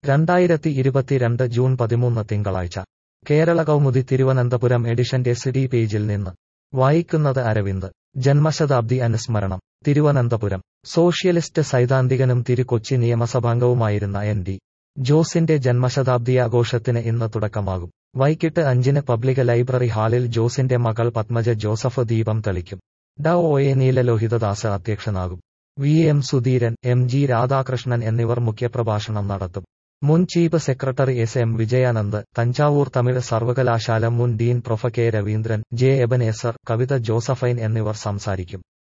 രണ്ടായിരത്തി ഇരുപത്തിരണ്ട് ജൂൺ പതിമൂന്ന് തിങ്കളാഴ്ച കേരള കൗമുദി തിരുവനന്തപുരം എഡിഷന്റെ സിഡി പേജിൽ നിന്ന് വായിക്കുന്നത് അരവിന്ദ് ജന്മശതാബ്ദി അനുസ്മരണം തിരുവനന്തപുരം സോഷ്യലിസ്റ്റ് സൈദ്ധാന്തികനും തിരുക്കൊച്ചി നിയമസഭാംഗവുമായിരുന്ന എൻ ഡി ജോസിന്റെ ജന്മശതാബ്ദിയാഘോഷത്തിന് ഇന്ന് തുടക്കമാകും വൈകിട്ട് അഞ്ചിന് പബ്ലിക് ലൈബ്രറി ഹാളിൽ ജോസിന്റെ മകൾ പത്മജ ജോസഫ് ദീപം തെളിക്കും ഡ ഒ എ നീലലോഹിതദാസ് അധ്യക്ഷനാകും V M Sudheeran M G Radhakrishnan എന്നിവർ മുഖ്യപ്രഭാഷണം നടത്തും മുൻ chief secretary S M Vijayanand Thanjavur Tamil സർവകലാശാല മുൻ dean prof K Raveendran J Ebenezer Kavitha Josephine എന്നിവർ സംസാരിക്കും